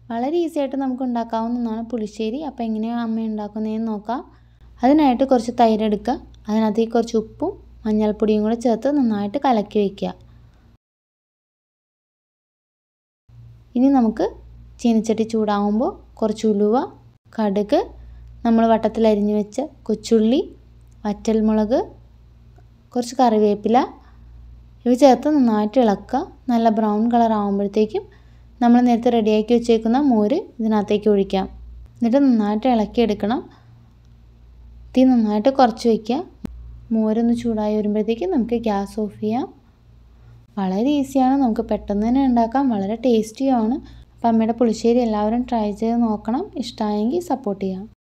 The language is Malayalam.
വളരെ ഈസി ആയിട്ട് നമുക്ക് ഉണ്ടാക്കാവുന്നതാണ് പുളിശ്ശേരി അപ്പോൾ എങ്ങനെയാണ് അമ്മ ഉണ്ടാക്കുന്നതെന്ന് നോക്കാം അതിനായിട്ട് കുറച്ച് തൈര് എടുക്കുക അതിനകത്തേക്ക് കുറച്ച് ഉപ്പും മഞ്ഞൾപ്പൊടിയും കൂടെ ചേർത്ത് നന്നായിട്ട് കലക്കി വയ്ക്കുക ഇനി നമുക്ക് ചീനിച്ചട്ടി ചൂടാകുമ്പോൾ കുറച്ച് ഉലുവ കടുക് നമ്മൾ വട്ടത്തിൽ അരിഞ്ഞു വെച്ച കൊച്ചുള്ളി വറ്റൽമുളക് കുറച്ച് കറിവേപ്പില ഇവ ചേർത്ത് നന്നായിട്ട് ഇളക്കുക നല്ല ബ്രൗൺ കളർ ആകുമ്പോഴത്തേക്കും നമ്മൾ നേരത്തെ റെഡിയാക്കി വെച്ചേക്കുന്ന മോര് ഇതിനകത്തേക്ക് ഒഴിക്കാം എന്നിട്ട് നന്നായിട്ട് ഇളക്കിയെടുക്കണം തീ നന്നായിട്ട് കുറച്ച് വയ്ക്കുക മോരൊന്ന് ചൂടായി വരുമ്പോഴത്തേക്കും നമുക്ക് ഗ്യാസ് ഓഫ് ചെയ്യാം വളരെ ഈസിയാണ് നമുക്ക് പെട്ടെന്ന് തന്നെ ഉണ്ടാക്കാം വളരെ ടേസ്റ്റിയാണ് അപ്പോൾ അമ്മയുടെ പുളിശ്ശേരി എല്ലാവരും ട്രൈ ചെയ്ത് നോക്കണം ഇഷ്ടമായെങ്കിൽ സപ്പോർട്ട് ചെയ്യാം